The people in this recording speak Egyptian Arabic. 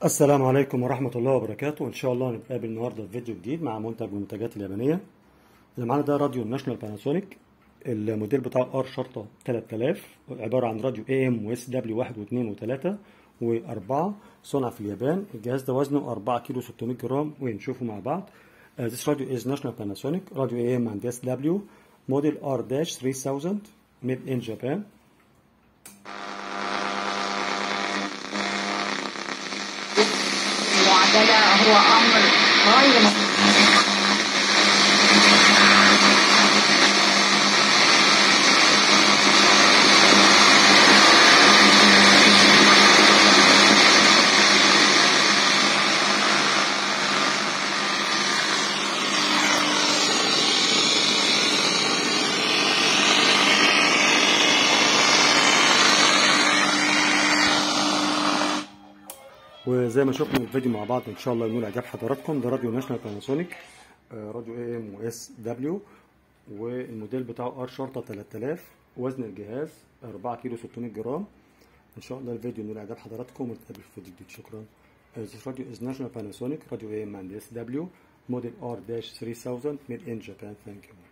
السلام عليكم ورحمة الله وبركاته إن شاء الله هنتقابل النهاردة في فيديو جديد مع منتج من المنتجات اليابانية اللي معانا ده راديو ناشونال باناسونيك الموديل بتاعه ار شرطة 3000 عبارة عن راديو اي ام واس دبليو 1 و2 و3 و4 صنع في اليابان الجهاز ده وزنه 4 كيلو 600 جرام ونشوفه مع بعض uh, This radio is National Panasonic radio AM and SW model R-3000 made in Japan المعادلة هو أمر غير مقبول. وزي ما شفنا الفيديو مع بعض ان شاء الله ينول اعجاب حضراتكم ده راديو ناشونال باناسونيك آه، راديو اي ام واس دبليو والموديل بتاعه ار شرطه 3000 وزن الجهاز 4 كيلو 600 جرام ان شاء الله الفيديو ينول اعجاب حضراتكم ونتقابل في فيديو جديد شكرا Uh, This radio is National Panasonic Radio AM and SW model R-3000 made in Japan. Thank you.